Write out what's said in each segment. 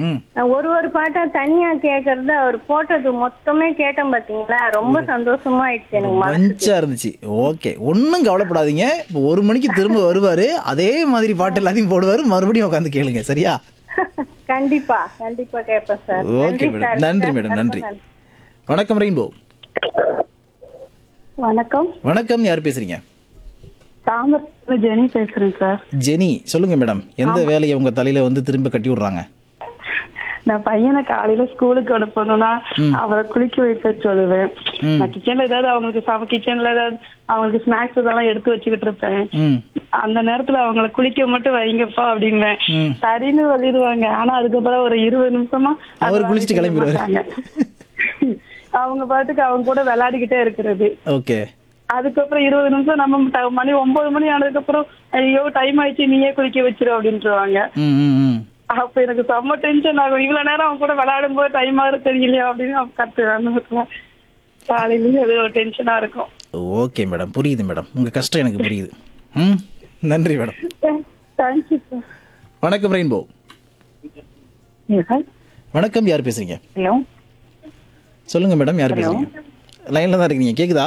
ம் நான் ஒரு ஒரு பாட்டா தனியா கேக்குறது அவர் போட்டது மொத்தமே கேட்டேன் பாத்தீங்களா ரொம்ப சந்தோஷமா ஆயிடுச்சு எனக்கு மனசுக்கு மஞ்சா இருந்துச்சு ஓகே ஒன்றும் கவலைப்படாதீங்க இப்போ ஒரு மணிக்கு திரும்ப வருவாரு அதே மாதிரி பாட்டு எல்லாத்தையும் போடுவாரு மறுபடியும் உட்காந்து கேளுங்க சரியா கண்டிப்பா கண்டிப்பா கேட்பேன் சார் ஓகே மேடம் நன்றி மேடம் நன்றி வணக்கம் ரெயின்போ வணக்கம் வணக்கம் யார் பேசுறீங்க தாமரை ஜெனி பேசுறேன் சார் ஜெனி சொல்லுங்க மேடம் எந்த வேலையை உங்க தலையில வந்து திரும்ப கட்டி விடுறாங்க நான் பையனை காலையில ஸ்கூலுக்கு அனுப்பணும்னா அவரை குளிக்க வைக்க சொல்லுவேன் நான் கிச்சன்ல ஏதாவது அவங்களுக்கு சம கிச்சன்ல ஏதாவது அவங்களுக்கு ஸ்நாக்ஸ் இதெல்லாம் எடுத்து வச்சுக்கிட்டு இருப்பேன் ம் அந்த நேரத்துல அவங்கள குளிக்க மட்டும் வைங்கப்பா அப்படின்பேன் ம். சரின்னு சொல்லிடுவாங்க ஆனா அதுக்கப்புறம் ஒரு இருபது நிமிஷமா அது அவர் குளிச்சுட்டு வாங்கிக்க கிளம்பிடுவாரு. மாட்டாங்க. அவங்க பாட்டுக்கு அவங்க கூட விளையாடிக்கிட்டே இருக்கிறது ஓகே அதுக்கப்புறம் இருபது நிமிஷம் நம்ம ட- மணி ஒன்பது மணி ஆனதுக்கு அப்புறம் ஐயோ டைம் ஆயிடுச்சு நீயே குளிக்க வச்சிரு அப்படின்ட்டுருவாங்க ம் ம் ம் அப்ப எனக்கு செம்ம டென்ஷன் ஆகும் இவ்வளவு நேரம் அவன் கூட விளையாடும் போது டைம் ஆகுது தெரியலையா அப்படின்னு அவன் கத்துவேன் காலையிலயும் அது ஒரு டென்ஷனா இருக்கும் ஓகே மேடம் புரியுது மேடம் உங்க கஷ்டம் எனக்கு புரியுது ம் நன்றி மேடம் தேங்க்யூ சார் வணக்கம் ரெயின்போ வணக்கம் யார் பேசுறீங்க ஹலோ சொல்லுங்க மேடம் யார் பேசுறீங்க லைன்ல தான் இருக்கீங்க கேக்குதா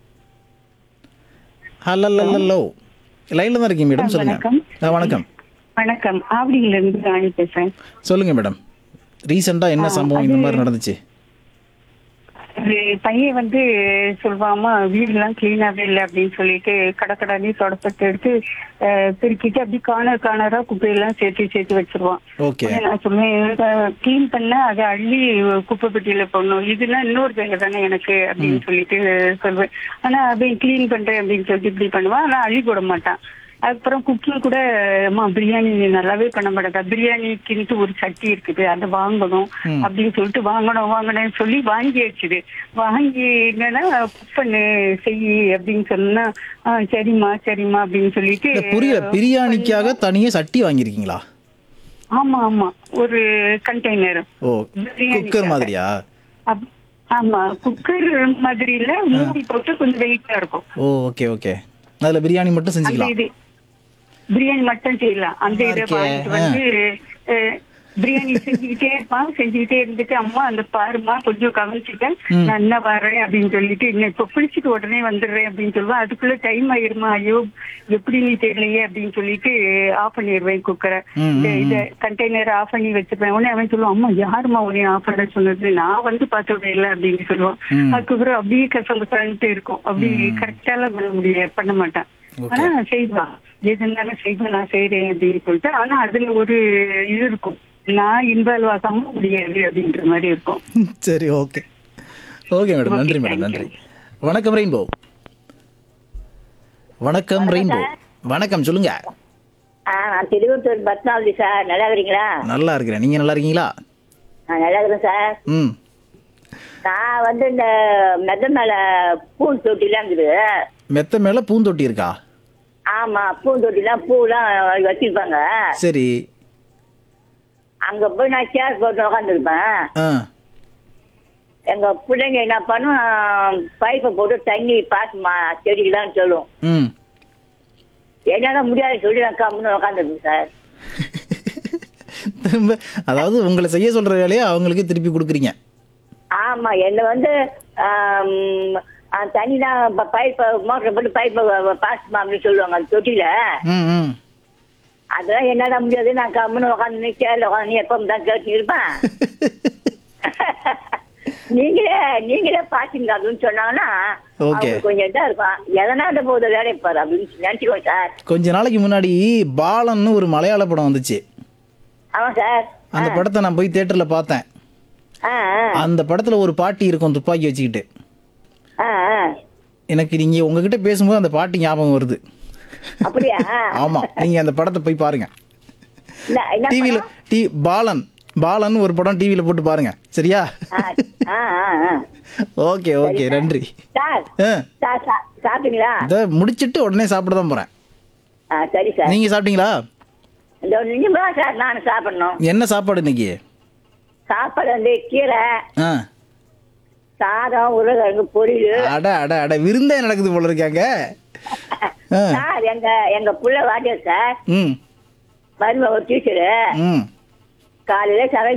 ஹலோ லைன்ல தான் இருக்கீங்க மேடம் சொல்லுங்க வணக்கம். ஆ, வணக்கம் வணக்கம் ஆவடியில இருந்து ராணி பேசுறேன் சொல்லுங்க மேடம் ரீசெண்டா என்ன சம்பவம் இந்த மாதிரி நடந்துச்சு ஒரு பையன் வந்து சொல்லுவாமா வீடெல்லாம் கிளீனாவே இல்லை அப்படின்னு சொல்லிட்டு கடக்கடானே தொடப்பத்தை எடுத்து அஹ், பெருக்கிட்டு அப்படி கார்னர் கார்னரா குப்பையெல்லாம் சேர்த்து சேர்த்து வச்சிருவான் ஓகே உடனே நான் சொல்லுவேன் கிளீன் பண்ண அதை அள்ளி குப்பை பெட்டியில போடணும் இதெல்லாம் இன்னொரு வேலை தானே எனக்கு அப்படின்னு சொல்லிட்டு சொல்லுவேன் ஆனா அவன் கிளீன் பண்றேன் அப்படின்னு சொல்லிட்டு இப்படி பண்ணுவான் ஆனா அள்ளி போட மாட்டான் அதுக்கப்புறம் குக்கிங் கூட அம்மா பிரியாணி நல்லாவே பண்ண மாட்டேங்க பிரியாணிக்குன்ட்டு ஒரு சட்டி இருக்குது அதை வாங்கணும் அப்படின்னு சொல்லிட்டு வாங்கணும் வாங்கணும்னு சொல்லி வாங்கி வச்சுது வாங்கி என்னன்னா குக் பண்ணு செய் அப்படின்னு சொன்னா "ஆ, சரிம்மா சரிம்மா அப்படின்னு சொல்லிட்டு இல்ல, புரியல பிரியாணிக்காக தனியா சட்டி வாங்கியிருக்கீங்களா ஆமா ஆமா ஒரு கண்டெய்னர் ஓ பிரியாணிக்காக. குக்கர் மாதிரியா அப்- ஆமா குக்கர் மாதிரி இல்ல மூடி போட்டு கொஞ்சம் வெயிட்டா இருக்கும் ஓ ஓகே ஓகே அதுல பிரியாணி மட்டும் அந்த செஞ்சுக்கலாம் இது பிரியாணி மட்டும் செய்யலாம் அந்த இதை இருக்கே. வாங்கிட்டு வந்து அஹ், பிரியாணி செஞ்சுக்கிட்டே இருப்பான் செஞ்சுக்கிட்டே இருந்துட்டு அம்மா அந்த பாருமா கொஞ்சம் கவனிச்சுட்டேன் நான் என்ன வரேன் அப்படின்னு சொல்லிட்டு இன்னும் இப்ப குளிச்சுட்டு உடனே வந்துடுறேன் அப்படின்னு சொல்லுவேன் அதுக்குள்ள டைம் ஆயிருமா ஐயோ எப்படி நீ தெரியலையே அப்படின்னு சொல்லிட்டு ஆஃப் பண்ணிடுவேன் குக்கரை ம், ம், இத கண்டெய்னர் ஆஃப் பண்ணி வச்சிருப்பேன் உடனே அவன் சொல்லுவான் அம்மா யாரும்மா உன்னை ஆஃப் பண்ண சொன்னது நான் வந்து பார்த்தது இல்லை அப்படின்னு சொல்லுவான் ம். அதுக்கப்புறம் அப்படியே கசம்பு இருக்கும் அப்படி கரெக்டாலாம் பண்ண முடியாது பண்ண மாட்டான் ஆனா செய்வான் எது இருந்தாலும் செய்வேன் நான் செய்றேன் அப்படின்னு சொல்லிட்டு ஆனா அதுல ஒரு இது இருக்கும் நான் இன்வால்வ் ஆகாம முடியாது அப்படின்ற மாதிரி இருக்கும் சரி ஓகே ஓகே மேடம் நன்றி மேடம் நன்றி வணக்கம் ரெயின்போ வணக்கம் ரெயின்போ வணக்கம் சொல்லுங்க ஆ நான் திருவத்தூர் பத்மாவதி சார் நல்லா இருக்கிறீங்களா நல்லா இருக்கிறேன் நீங்க நல்லா இருக்கீங்களா நான் நல்லா இருக்கிறேன் சார் ம் நான் வந்து இந்த மெத்த மேல பூன் தொட்டிலாம் இருக்குது மெத்த மேல பூந்தொட்டி இருக்கா ஆமா பூன் தொட்டிலாம் பூலாம் வச்சிருப்பாங்க சரி அங்க போய் நான் சேர் போட்டு உட்காந்துருப்பேன் ஆ எங்க பிள்ளைங்க என்ன பண்ணும் பைப்பை போட்டு தண்ணி பாசுமா செடிக்கலாம்னு சொல்லும் ம் என்னால முடியாது சொல்லி நான் கம்முன்னு உட்காந்துருப்பேன் சார் திரும்ப அதாவது உங்களை செய்ய சொல்ற வேலையை அவங்களுக்கு திருப்பி கொடுக்குறீங்க ஆமா என்ன வந்து ஆம், ஆ, தண்ணி தான் பைப்பை மோட்டர் போட்டு பைப்பை பாசுமா அப்படின்னு சொல்லுவாங்க அந்த தொட்டில ம் ம் அதெல்லாம் என்னால முடியாது நான் கம்முன்னு உட்காந்து சேர்ல உட்காந்து எப்ப தான் கேட்டு இருப்பேன் நீங்களே நீங்களே பாத்தீங்க அப்படின்னு சொன்னாங்கன்னா Okay. அவங்களுக்கு கொஞ்சம் இதா இருக்கும் எதனால போகுது வேலையை பாரு அப்படின்னு நினைச்சுக்கோ சார் கொஞ்ச நாளைக்கு முன்னாடி பாலன்னு ஒரு மலையாள படம் வந்துச்சு ஆமா சார் அந்த படத்தை நான் போய் தியேட்டர்ல பார்த்தேன் ஆ ஆ, அந்த படத்துல ஒரு பாட்டி இருக்கும் துப்பாக்கி வச்சுக்கிட்டு ஆ ஆ. எனக்கு நீங்க உங்ககிட்ட பேசும்போது அந்த பாட்டி ஞாபகம் வருது அப்படியா ஆமா நீங்க அந்த படத்தை போய் பாருங்க என்ன என்ன டிவில டி பாலன் பாலன் ஒரு படம் டிவில போட்டு பாருங்க சரியா ஆ ஆ ஆ, ஆ. ஓகே ஓகே நன்றி சார் ஆ, சார் சா- சாப்பிட்டீங்களா இதை முடிச்சிட்டு உடனே சாப்பிட தான் போறேன் ஆ சரி சார் நீங்க சாப்பிட்டீங்களா இந்த ஒரு நிமிஷம் தான் சார் நான் சாப்பிடணும் என்ன சாப்பாடு இன்னைக்கு சாப்பாடு வந்து கீரை ஆ சாதம் உருளைக்கிழங்கு பொரியல் அட அட அட விருந்தே நடக்குது போல இருக்காங்க ஆ, சார் எங்க எங்க புள்ள வாட்டியர் சார் ம் மருமக ஒரு டீச்சரு ம் காலையில சமைச்சு